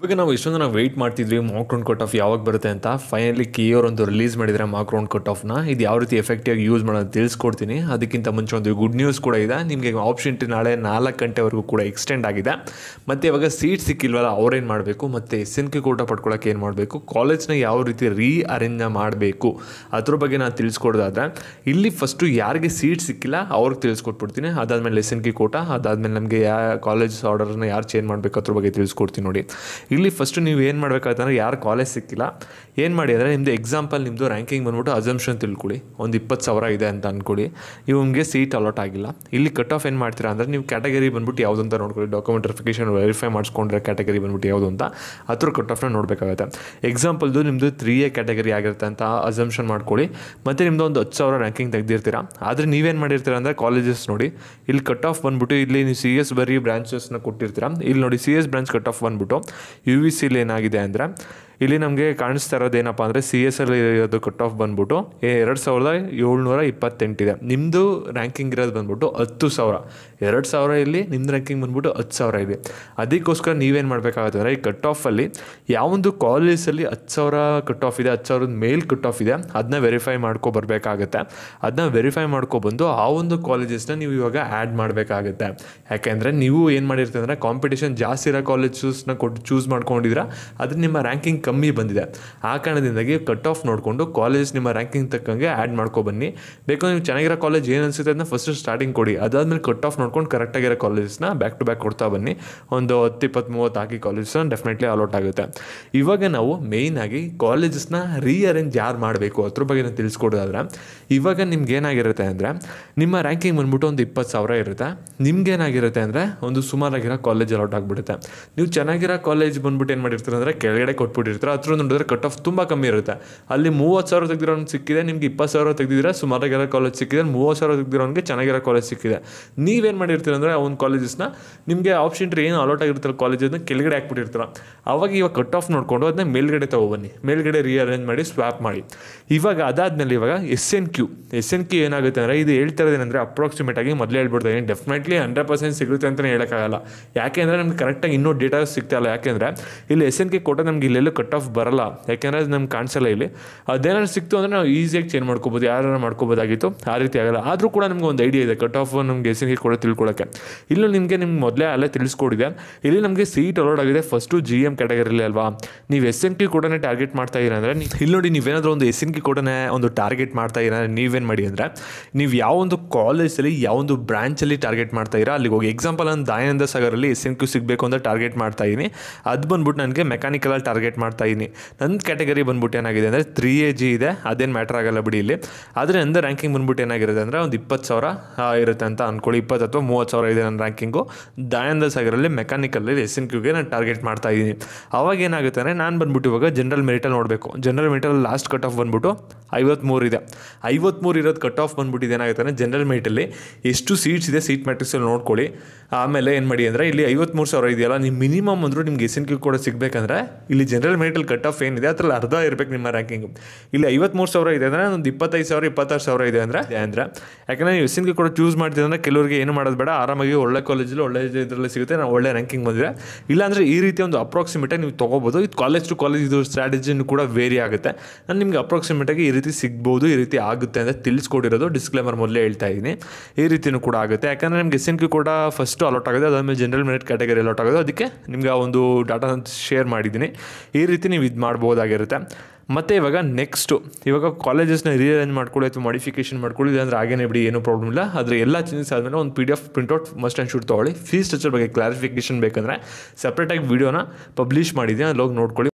ಇವಾಗ ನಾವು ಇಷ್ಟೊಂದು ನಾವು ವೆಯ್ಟ್ ಮಾಡ್ತಿದ್ವಿ ಮಾಕ್ ರೌಂಡ್ ಕಟ್ ಆಫ್ ಯಾವಾಗ ಬರುತ್ತೆ ಅಂತ ಫೈನಲಿ ಕೆ ಅವ್ರು ಒಂದು ರಿಲೀಸ್ ಮಾಡಿದರೆ ಮಾಕ್ ರೌಂಡ್ ಕಟ್ ಆಫ್ನ ಇದು ಯಾವ ರೀತಿ ಎಫೆಕ್ಟಿವ್ ಯೂಸ್ ಮಾಡೋದು ತಿಳಿಸ್ಕೊಡ್ತೀನಿ ಅದಕ್ಕಿಂತ ಮುಂಚೆ ಒಂದು ಗುಡ್ ನ್ಯೂಸ್ ಕೂಡ ಇದೆ ನಿಮಗೆ ಆಪ್ಷನ್ ನಾಳೆ ನಾಲ್ಕು ಗಂಟೆವರೆಗೂ ಕೂಡ ಎಕ್ಸ್ಟೆಂಡ್ ಆಗಿದೆ ಮತ್ತು ಇವಾಗ ಸೀಟ್ ಸಿಕ್ಕಿಲ್ವಲ್ಲ ಅವ್ರೇನು ಮಾಡಬೇಕು ಮತ್ತು ಎಸ್ ಎನ್ ಕೆ ಕೋಟ ಪಡ್ಕೊಳ್ಳೋಕೆ ಏನು ಮಾಡಬೇಕು ಕಾಲೇಜ್ನ ಯಾವ ರೀತಿ ರೀ ಅರೇಂಜ್ ಮಾಡಬೇಕು ಅದ್ರ ಬಗ್ಗೆ ನಾನು ತಿಳಿಸ್ಕೊಡೋದಾದ್ರೆ ಇಲ್ಲಿ ಫಸ್ಟು ಯಾರಿಗೆ ಸೀಟ್ ಸಿಕ್ಕಿಲ್ಲ ಅವ್ರಿಗೆ ತಿಳಿಸ್ಕೊಟ್ಬಿಡ್ತೀನಿ ಅದಾದಮೇಲೆ ಎಸ್ ಎನ್ ಕೆ ಕೋಟ ಅದಾದಮೇಲೆ ನಮಗೆ ಯಾ ಕಾಲೇಜ್ ಆರ್ಡರ್ನ ಯಾರು ಚೇಂಜ್ ಮಾಡಬೇಕು ಅದ್ರ ಬಗ್ಗೆ ತಿಳಿಸ್ಕೊಡ್ತೀನಿ ನೋಡಿ ಇಲ್ಲಿ ಫಸ್ಟು ನೀವು ಏನು ಮಾಡಬೇಕಾಗ್ತಂದ್ರೆ ಯಾರು ಕಾಲೇಜ್ ಸಿಕ್ಕಿಲ್ಲ ಏನು ಮಾಡಿ ಅಂದರೆ ನಿಮ್ಮದು ಎಕ್ಸಾಂಪಲ್ ನಿಮ್ಮದು ರ್ಯಾಂಕಿಂಗ್ ಬಂದ್ಬಿಟ್ಟು ಅಸಂಪ್ಷನ್ ತಿಳ್ಕೊಳ್ಳಿ ಒಂದು ಇಪ್ಪತ್ತು ಸಾವಿರ ಇದೆ ಅಂತ ಅಂದ್ಕೊಳ್ಳಿ ಇವಂಗೆ ಸೀಟ್ ಅಲಾಟ್ ಆಗಿಲ್ಲ ಇಲ್ಲಿ ಕಟ್ ಆಫ್ ಏನು ಮಾಡ್ತೀರಾ ಅಂದರೆ ನೀವು ಕ್ಯಾಟಗರಿ ಬಂದ್ಬಿಟ್ಟು ಯಾವುದು ಅಂತ ನೋಡ್ಕೊಳ್ಳಿ ಡಾಕ್ಯುಮೆಂಟ್ ವೆರಿಫಿಕೇಷನ್ ವೆರಿಫೈ ಮಾಡಿಸ್ಕೊಂಡ್ರೆ ಕ್ಯಾಟಗರಿ ಬಂದ್ಬಿಟ್ಟು ಯಾವುದು ಅಂತ ಅದ್ರ ಕಟ್ ಆಫ್ನ ನೋಡಬೇಕಾಗುತ್ತೆ ಎಕ್ಸಾಂಪಲ್ದು ನಿಮ್ಮದು ತ್ರೀ ಎ ಕ್ಯಾಟಗರಿ ಆಗಿರುತ್ತೆ ಅಂತ ಅಸಂಪ್ಷನ್ ಮಾಡ್ಕೊಳ್ಳಿ ಮತ್ತು ನಿಮ್ಮದು ಒಂದು ಹತ್ತು ಸಾವಿರ ರ್ಯಾಂಕಿಂಗ್ ತೆಗ್ದಿರ್ತೀರಾ ಆದರೆ ನೀವೇನು ಮಾಡಿರ್ತೀರ ಅಂದರೆ ಕಾಲೇಜಸ್ ನೋಡಿ ಇಲ್ಲಿ ಕಟ್ ಆಫ್ ಬಂದ್ಬಿಟ್ಟು ಇಲ್ಲಿ ನೀವು ಸಿ ಎಸ್ ಬರೀ ಬ್ರಾಂಚಸ್ನ ಕೊಟ್ಟಿರ್ತೀರಾ ಇಲ್ಲಿ ನೋಡಿ C S branch cut off ಬಂದ್ಬಿಟ್ಟು ಯು ವಿ ಸಿಲಿ ಏನಾಗಿದೆ ಅಂದರೆ ಇಲ್ಲಿ ನಮಗೆ ಕಾಣಿಸ್ತಾ ಇರೋದು ಏನಪ್ಪ ಅಂದರೆ ಸಿ ಎಸ್ ಅಲ್ಲಿ ಇರೋದು ಕಟ್ ಆಫ್ ಬಂದ್ಬಿಟ್ಟು ಎರಡು ಸಾವಿರದ ಏಳ್ನೂರ ಇಪ್ಪತ್ತೆಂಟಿದೆ ನಿಮ್ಮದು ರ್ಯಾಂಕಿಂಗ್ ಇರೋದು ಬಂದ್ಬಿಟ್ಟು ಹತ್ತು ಸಾವಿರ ಎರಡು ಸಾವಿರ ಇಲ್ಲಿ ನಿಮ್ಮದು ರ್ಯಾಂಕಿಂಗ್ ಬಂದ್ಬಿಟ್ಟು ಹತ್ತು ಸಾವಿರ ಇದೆ ಅದಕ್ಕೋಸ್ಕರ ನೀವೇನು ಮಾಡಬೇಕಾಗುತ್ತೆ ಅಂದರೆ ಈ ಕಟ್ ಆಫಲ್ಲಿ ಯಾವೊಂದು ಕಾಲೇಜಲ್ಲಿ ಹತ್ತು ಸಾವಿರ ಕಟ್ ಆಫ್ ಇದೆ ಹತ್ತು ಸಾವಿರದ ಮೇಲ್ ಕಟ್ ಆಫ್ ಇದೆ ಅದನ್ನ ವೆರಿಫೈ ಮಾಡ್ಕೊ ಬರಬೇಕಾಗತ್ತೆ ಅದನ್ನ ವೆರಿಫೈ ಮಾಡ್ಕೊಬಂದು ಆ ಒಂದು ಕಾಲೇಜಸ್ನ ನೀವು ಇವಾಗ ಆ್ಯಡ್ ಮಾಡಬೇಕಾಗುತ್ತೆ ಯಾಕೆಂದರೆ ನೀವು ಏನು ಮಾಡಿರ್ತೀರ ಅಂದರೆ ಕಾಂಪಿಟೇಷನ್ ಜಾಸ್ತಿ ಇರೋ ಕಾಲೇಜಸ್ನ ಕೊಟ್ಟು ಚೂಸ್ ಮಾಡ್ಕೊಂಡಿದ್ದೀರಾ ಅದ್ರ ನಿಮ್ಮ ರ್ಯಾಂಕಿಂಗ್ ಕಮ್ಮಿ ಬಂದಿದೆ ಆ ಕಾರಣದಿಂದಾಗಿ ಕಟ್ ಆಫ್ ನೋಡಿಕೊಂಡು ಕಾಲೇಜ್ ನಿಮ್ಮ ರ್ಯಾಂಕಿಂಗ್ ತಕ್ಕಂಗೆ ಆ್ಯಡ್ ಮಾಡ್ಕೊಬನ್ನಿ ಬೇಕು ನೀವು ಚೆನ್ನಾಗಿರೋ ಕಾಲೇಜ್ ಏನು ಅನಿಸುತ್ತೆ ಅದನ್ನ ಫಸ್ಟ್ ಸ್ಟಾರ್ಟಿಂಗ್ ಕೊಡಿ ಅದಾದಮೇಲೆ ಕಟ್ ಆಫ್ ನೋಡ್ಕೊಂಡು ಕರೆಕ್ಟಾಗಿರೋ ಕಾಲೇಜಸ್ನ ಬ್ಯಾಕ್ ಟು ಬ್ಯಾಕ್ ಕೊಡ್ತಾ ಬನ್ನಿ ಒಂದು ಹತ್ತು ಇಪ್ಪತ್ತು ಮೂವತ್ತು ಹಾಕಿ ಕಾಲೇಜಸ್ನ ಡೆಫಿನೆಟ್ಲಿ ಅಲೌಟ್ ಆಗುತ್ತೆ ಇವಾಗ ನಾವು ಮೇಯ್ನಾಗಿ ಕಾಲೇಜಸ್ನ ರೀಅರೇಂಜ್ ಯಾರು ಮಾಡಬೇಕು ಅದ್ರ ಬಗ್ಗೆ ನಾನು ತಿಳಿಸ್ಕೊಡೋದಾದ್ರೆ ಇವಾಗ ನಿಮ್ಗೆ ಏನಾಗಿರುತ್ತೆ ಅಂದರೆ ನಿಮ್ಮ ರ್ಯಾಂಕಿಂಗ್ ಬಂದ್ಬಿಟ್ಟು ಒಂದು ಇಪ್ಪತ್ತು ಸಾವಿರ ಇರುತ್ತೆ ನಿಮ್ಗೆ ಏನಾಗಿರುತ್ತೆ ಅಂದರೆ ಒಂದು ಸುಮಾರಾಗಿರೋ ಕಾಲೇಜ್ ಅಲೌಟ್ ಆಗಿಬಿಡುತ್ತೆ ನೀವು ಚೆನ್ನಾಗಿರೋ ಕಾಲೇಜ್ ಬಂದ್ಬಿಟ್ಟು ಏನು ಮಾಡಿರ್ತೀರ ಅಂದರೆ ಕೆಳಗಡೆ ಕೊಟ್ಬಿಟ್ಟಿರ್ತಾರೆ ಹತ್ರ ನೋಡಿದ್ರೆ ಕಟ್ ಆಫ್ ತುಂಬ ಕಮ್ಮಿ ಇರುತ್ತೆ ಅಲ್ಲಿ ಮೂವತ್ತು ಸಾವಿರ ತೆಗ್ದಿರೋನು ಸಿಕ್ಕಿದೆ ನಿಮ್ಗೆ ಇಪ್ಪತ್ತು ಸಾವಿರ ತೆಗ್ದಿದ್ರೆ ಸುಮಾರಾಗಿರೋ ಕಾಲೇಜ್ ಸಿಕ್ಕಿದೆ ಮೂವತ್ತು ಸಾವಿರ ತೆಗ್ದಿರೋನಿಗೆ ಚೆನ್ನಾಗಿರೋ ಕಾಲೇಜ್ ಸಿಕ್ಕಿದೆ ನೀವೇನು ಮಾಡಿರ್ತೀರ ಅಂದರೆ ಒಂದು ಕಾಲೇಜಸ್ನ ನಿಮಗೆ ಆಪ್ಷನ್ ಟ್ರೀ ಏನು ಅಲೌಟ್ ಆಗಿರ್ತಾರೆ ಕಾಲೇಜನ್ನ ಕೆಳಗಡೆ ಹಾಕ್ಬಿಟ್ಟಿರ್ತೀರ ಅವಾಗ ಇವಾಗ ಕಟ್ ಆಫ್ ನೋಡಿಕೊಂಡು ಅದನ್ನ ಮೇಲ್ಗಡೆ ತೊಗೊಬನ್ನಿ ಮೇಲ್ಗಡೆ ರೀಅರೇಂಜ್ ಮಾಡಿ ಸ್ವ್ಯಾಪ್ ಮಾಡಿ ಇವಾಗ ಅದಾದಮೇಲೆ ಇವಾಗ S N Q S N Q ಏನಾಗುತ್ತೆ ಅಂದರೆ ಇದು ಹೇಳ್ತಾ ಇರೋದೇನೆಂದರೆ ಅಪ್ರಾಕ್ಸಿಮೇಟ್ ಆಗಿ ಮೊದಲೇ ಹೇಳ್ಬಿಡ್ತೀನಿ ಡೆಫಿನೆಟ್ಲಿ ಹಂಡ್ರೆಡ್ ಪರ್ಸೆಂಟ್ ಸಿಗುತ್ತೆ ಅಂತಲೇ ಹೇಳೋಕ್ಕಾಗಲ್ಲ ಯಾಕೆಂದರೆ ನಮ್ಗೆ ಕರೆಕ್ಟಾಗಿ ಇನ್ನೂ ಡೇಟಾ ಸಿಗ್ತಾ ಇಲ್ಲ ಯಾಕೆಂದರೆ ಇಲ್ಲಿ ಎಸ್ ಎನ್ ಕೆ ಕೊಟ್ಟ ನಮ್ಗೆ ಇಲ್ಲೆಲ್ಲೂ ಕಟ್ ಆಫ್ ಬರಲ್ಲ ಯಾಕೆಂದರೆ ಅದು ನಮ್ಗೆ ಕಾಣಿಸಲ್ಲ ಇಲ್ಲಿ ಅದೇನಾದ್ರು ಸಿಕ್ತು ಅಂದರೆ ನಾವು ಈಸಿಯಾಗಿ ಚೇಂಜ್ ಮಾಡ್ಕೋಬೋದು ಯಾರು ಮಾಡ್ಕೋಬೋದಾಗಿತ್ತು ಆ ರೀತಿ ಆಗಲ್ಲ ಆದರೂ ಕೂಡ ನಮ್ಗೆ ಒಂದು ಐಡಿಯಾ ಇದೆ ಕಟ್ ಆಫ್ ನಮ್ಗೆ ಎಸ್ ಎನ್ ಕೆ ಕೂಡ ತಿಳ್ಕೊಳ್ಳೋಕ್ಕೆ ಇಲ್ಲೂ ನಿಮಗೆ ನಿಮ್ಗೆ ಮೊದಲೇ ಅಲ್ಲೇ ತಿಳಿಸ್ಕೊಡಿದೆ ಇಲ್ಲಿ ನಮಗೆ ಸೀಟ್ ಅಲೋಡ್ ಆಗಿದೆ ಫಸ್ಟು ಜಿ ಎಮ್ ಕ್ಯಾಟಗರಿಲಿ ಅಲ್ವಾ ನೀವು ಎಸ್ ಎನ್ ಟಿ ಕೂಡ ಟಾರ್ಗೆಟ್ ಮಾಡ್ತಾ ಇದ್ದೀರಾ ಅಂದರೆ ಇಲ್ಲಿ ನೋಡಿ ನೀವೇನಾದರೂ ಒಂದು ಎಸ್ ಎನ್ ಕೆ ಕೂಡ ಒಂದು ಟಾರ್ಗೆಟ್ ಮಾಡ್ತಾ ಇದ್ದೀರಾ ನೀವೇನು ಮಾಡಿ ಅಂದರೆ ನೀವು ಯಾವ ಒಂದು ಕಾಲೇಜಲ್ಲಿ ಯಾವ ಒಂದು ಬ್ರಾಂಚಲ್ಲಿ ಟಾರ್ಗೆಟ್ ಮಾಡ್ತಾ ಇದ್ದೀರಾ ಅಲ್ಲಿಗೆ ಹೋಗಿ ಎಕ್ಸಾಂಪಲ್ ನಾನು ದಯಾನಂದ ಸಾಗರಲ್ಲಿ ಎಸ್ ಎನ್ ಕ್ಯೂ ಸಿಗಬೇಕು ಅಂತ ಟಾರ್ಗೆಟ್ ಮಾಡ್ತಾ ಇದ್ದೀನಿ ಅದು ಬಂದ್ಬಿಟ್ಟು ನನಗೆ ಮೆಕ್ಯಾನಿಕಲಲ್ಲಿ ಟಾರ್ಗೆಟ್ ಮಾಡ್ತಾ ಇದ್ದೀನಿ ನನ್ನ ಕ್ಯಾಟಗರಿ ಬಂದ್ಬಿಟ್ಟು ಏನಾಗಿದೆ ಅಂದರೆ ತ್ರೀ ಎ ಜಿ ಇದೆ ಅದೇನು ಮ್ಯಾಟ್ರ್ ಆಗಲ್ಲ ಬಿಡಿ ಇಲ್ಲಿ ಆದರೆ ನನ್ನ ರ್ಯಾಂಕಿಂಗ್ ಬಂದ್ಬಿಟ್ಟು ಏನಾಗಿರುತ್ತೆ ಅಂದರೆ ಒಂದು ಇಪ್ಪತ್ತು ಸಾವಿರ ಆ, ಇರುತ್ತೆ ಅಂತ ಅಂದ್ಕೊಳ್ಳಿ ಇಪ್ಪತ್ತು ಅಥವಾ ಮೂವತ್ತು ಸಾವಿರ ಇದೆ ನನ್ನ ರ್ಯಾಂಕಿಂಗು ದಯಾನಂದ ಸಾಗರಲ್ಲಿ ಮೆಕ್ಯಾನಿಕಲ್ಲಿ ಎಸ್ ಎನ್ ಕ್ಯೂಗೆ ನಾನು ಟಾರ್ಗೆಟ್ ಮಾಡ್ತಾ ಇದ್ದೀನಿ ಅವಾಗ ಏನಾಗುತ್ತೆ ಅಂದರೆ ನಾನು ಬಂದ್ಬಿಟ್ಟು ಇವಾಗ ಜನರಲ್ ಮೆರಿಟಲ್ಲಿ ನೋಡಬೇಕು ಜನರಲ್ ಮೆರಿಟಲ್ಲಿ ಲಾಸ್ಟ್ ಕಟ್ ಆಫ್ ಬಂದ್ಬಿಟ್ಟು ಐವತ್ತ್ಮೂರು ಇದೆ ಐವತ್ತ್ಮೂರು ಇರೋದು ಕಟ್ ಆಫ್ ಬಂದ್ಬಿಟ್ಟು ಏನಾಗುತ್ತೆ ಅಂದರೆ ಜನರಲ್ ಮೆರಿಟಲ್ಲಿ ಎಷ್ಟು ಸೀಟ್ಸ್ ಇದೆ ಸೀಟ್ ಮ್ಯಾಟ್ರಿಕ್ಸಲ್ಲಿ ನೋಡ್ಕೊಳ್ಳಿ ಆಮೇಲೆ ಏನು ಮಾಡಿ ಅಂದರೆ ಇಲ್ಲಿ ಐವತ್ತ್ಮೂರು ಸಾವಿರ ಇದೆಯಲ್ಲ ನೀವು ಮಿನಿಮಮ್ ಅಂದರೂ ನಿಮ್ಗೆ ಎಸ್ ಎನ್ ಕ್ಯೂ ಕೂಡ ಸಿಗಬೇಕಂದ್ರೆ ಇಲ್ಲಿ ಜನರಲ್ ಮೆರಿಟಲ್ ಕಟ್ ಆಫ್ ಏನಿದೆ ಅದ್ರಲ್ಲಿ ಅರ್ಧ ಇರಬೇಕು ನಿಮ್ಮ ರ್ಯಾಂಕಿಂಗ್ ಇಲ್ಲಿ ಐವತ್ತ್ಮೂರು ಸಾವಿರ ಇದೆ ಅಂದರೆ ಒಂದು ಇಪ್ಪತ್ತೈದು ಸಾವಿರ ಇಪ್ಪತ್ತಾರು ಸಾವಿರ ಇದೆ ಅಂದರೆ ಅಂದರೆ ಯಾಕಂದರೆ ನೀವು ಎಸ್ ಎನ್ ಕ್ಯೂ ಕೂಡ ಚೂಸ್ ಮಾಡ್ತಿದ್ರೆ ಅಂದರೆ ಕೆಲವರಿಗೆ ಏನು ಮಾಡೋದು ಬೇಡ ಆರಾಮಾಗಿ ಒಳ್ಳೆ ಕಾಲೇಜಲ್ಲಿ ಒಳ್ಳೆ ಇದರಲ್ಲಿ ಸಿಗುತ್ತೆ ನಾವು ಒಳ್ಳೆ ರ್ಯಾಂಕಿಂಗ್ ಬಂದರೆ ಇಲ್ಲಾಂದರೆ ಈ ರೀತಿ ಒಂದು ಅಪ್ರಾಕ್ಸಿಮೇಟಾಗಿ ನೀವು ತೊಗೋಬೋದು ಇದು ಕಾಲೇಜ್ ಟು ಕಾಲೇಜ್ ಇದು ಸ್ಟ್ರಾಟಜಿನೂ ಕೂಡ ವೇರಿ ಆಗುತ್ತೆ ನಾನು ನಿಮಗೆ ಅಪ್ರಾಕ್ಸಿಮೇಟಾಗಿ ಈ ರೀತಿ ಸಿಗ್ಬೋದು ಈ ರೀತಿ ಆಗುತ್ತೆ ಅಂತ ತಿಳಿಸ್ಕೊಟ್ಟಿರೋದು ಡಿಸ್ಕ್ಲೇಮರ್ ಮೊದಲೇ ಹೇಳ್ತಾ ಇದ್ದೀನಿ ಈ ರೀತಿಯೂ ಕೂಡ ಆಗುತ್ತೆ ಯಾಕಂದರೆ ನಿಮ್ಗೆ ಎಸ್ ಎನ್ ಕ್ಯೂ ಕೂಡ ಫಸ್ಟು ಅಲಾಟ್ ಆಗುತ್ತೆ ಅದಾದಮೇಲೆ ಜನರಲ್ ಮೆರಿಟ್ ಕ್ಯಾಟಗರಿ ಅಲಾಟ್ ಆಗೋದು ಅದಕ್ಕೆ ನಿಮ್ಗೆ ಆ ಒಂದು ಡಾಟಾ ಶೇರ್ ಮಾಡಿದ್ದೀನಿ ಈ ರೀತಿ ನೀವು ಇದು ಮಾಡ್ಬೋದಾಗಿರುತ್ತೆ ಮತ್ತು ಇವಾಗ ನೆಕ್ಸ್ಟು ಇವಾಗ ಕಾಲೇಜಸ್ನ ರೀಅರೇಂಜ್ ಮಾಡ್ಕೊಳ್ಳಿ ಅಥವಾ ಮಾಡಿಫಿಕೇಷನ್ ಮಾಡ್ಕೊಳ್ಳಿ ಇಲ್ಲಾಂದ್ರೆ ಹಾಗೇನೇ ಬಿಡಿ ಏನೂ ಪ್ರಾಬ್ಲಮ್ ಇಲ್ಲ ಆದರೆ ಎಲ್ಲ ಚೇಂಜಸ್ ಆದಮೇಲೆ ಒಂದು P D F printout must and should ತೊಗೊಳ್ಳಿ ಫೀಸ್ ಸ್ಟ್ರಕ್ಚರ್ ಬಗ್ಗೆ ಕ್ಲಾರಿಫಿಕೇಷನ್ ಬೇಕಂದರೆ ಸಪ್ರೇಟಾಗಿ ವೀಡಿಯೋನ ಪಬ್ಲಿಷ್ ಮಾಡಿದ್ದೀನಿ ಅಲ್ಲಿ ಹೋಗಿ ನೋಡ್ಕೊಳ್ಳಿ